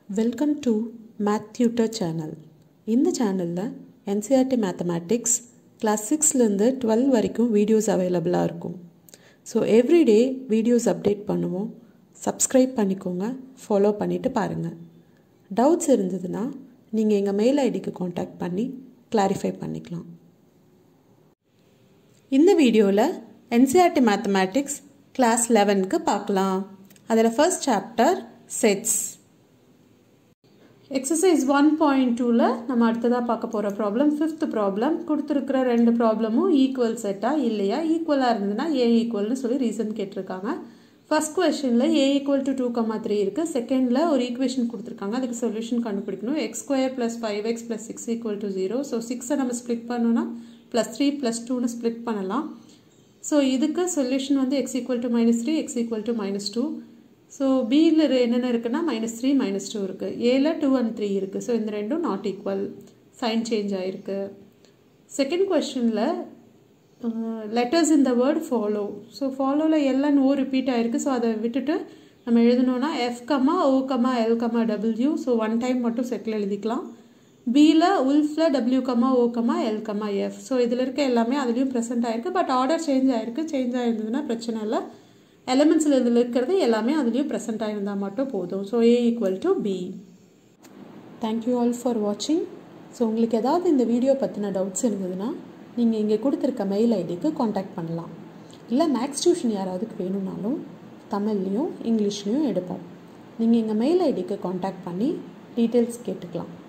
welcome to math tutor channel இந்த சேனலில் NCERT mathematics class சிக்ஸ்லேருந்து டுவெல் வரைக்கும் வீடியோஸ் அவைலபிளாக இருக்கும் ஸோ எவ்ரிடே வீடியோஸ் அப்டேட் பண்ணுவோம் சப்ஸ்கிரைப் பண்ணிக்கோங்க ஃபாலோ பண்ணிவிட்டு பாருங்கள் டவுட்ஸ் இருந்ததுன்னா நீங்கள் எங்கள் மெயில் ஐடிக்கு காண்டாக்ட் பண்ணி கிளாரிஃபை பண்ணிக்கலாம் இந்த வீடியோவில் என்சிஆர்டி மேத்தமேட்டிக்ஸ் கிளாஸ் லெவனுக்கு பார்க்கலாம் அதில் first chapter sets exercise one point டூவில் நம்ம அடுத்ததாக பார்க்க போகிற ப்ராப்ளம் ஃபிஃப்த் ப்ராப்ளம் கொடுத்துருக்கிற ரெண்டு ப்ராப்ளமும் ஈக்குவல் செட்டா இல்லையா ஈக்குவலாக இருந்ததுன்னா ஏ ஈக்குவல்னு சொல்லி ரீசன் கேட்டிருக்காங்க ஃபர்ஸ்ட் கொஷனில் A equal to two comma three இருக்குது செகண்டில் ஒரு ஈக்குவேஷன் கொடுத்துருக்காங்க அதுக்கு சொல்யூஷன் கண்டுபிடிக்கணும் x square plus five x plus six equal to zero so சிக்ஸை நம்ம ஸ்ப்ளிட் பண்ணோன்னா ப்ளஸ் த்ரீ ப்ளஸ் டூன்னு ஸ்ப்ளிட் பண்ணலாம் ஸோ இதுக்கு சொல்யூஷன் வந்து x equal to minus three x equal to minus two so பியில் என்னென்ன இருக்குன்னா மைனஸ் த்ரீ மைனஸ் டூ இருக்குது ஏல டூ அண்ட் த்ரீ இருக்குது ஸோ இந்த ரெண்டும் நாட் ஈக்குவல் சைன் சேஞ்ச் ஆகிருக்கு செகண்ட் கொஷனில் லெட்டர்ஸ் இந்த வேர்டு ஃபாலோ ஸோ ஃபாலோவில் எல்லாம் ஓ ரிப்பீட் ஆகிருக்கு ஸோ அதை விட்டுட்டு நம்ம எழுதணும்னா F comma O comma L comma W so one time மட்டும் செட்டில் எழுதிக்கலாம் பியில் உல்ஃபில் W comma O comma L comma F so இதில் இருக்க எல்லாமே அதுலேயும் ப்ரெசென்ட் ஆகிருக்கு பட் ஆர்டர் சேஞ்ச் ஆகிருக்கு சேஞ்ச் ஆகிருந்ததுன்னா பிரச்சனை இல்லை எலமெண்ட்ஸில் இதில் இருக்கிறது எல்லாமே அதுலேயும் ப்ரெசென்ட் ஆகிருந்தால் மட்டும் போதும் so A equal to B thank you all for வாட்சிங் ஸோ உங்களுக்கு ஏதாவது இந்த வீடியோ பற்றின டவுட்ஸ் இருந்ததுன்னா நீங்கள் இங்கே கொடுத்துருக்க மெயில் ஐடிக்கு காண்டாக்ட் பண்ணலாம் இல்லை மேக்ஸ் டியூஷன் யாராவதுக்கு வேணும்னாலும் தமிழ்லேயும் இங்கிலீஷ்லேயும் எடுப்போம் நீங்கள் எங்கள் மெயில் ஐடிக்கு காண்டாக்ட் பண்ணி டீட்டெயில்ஸ் கேட்டுக்கலாம்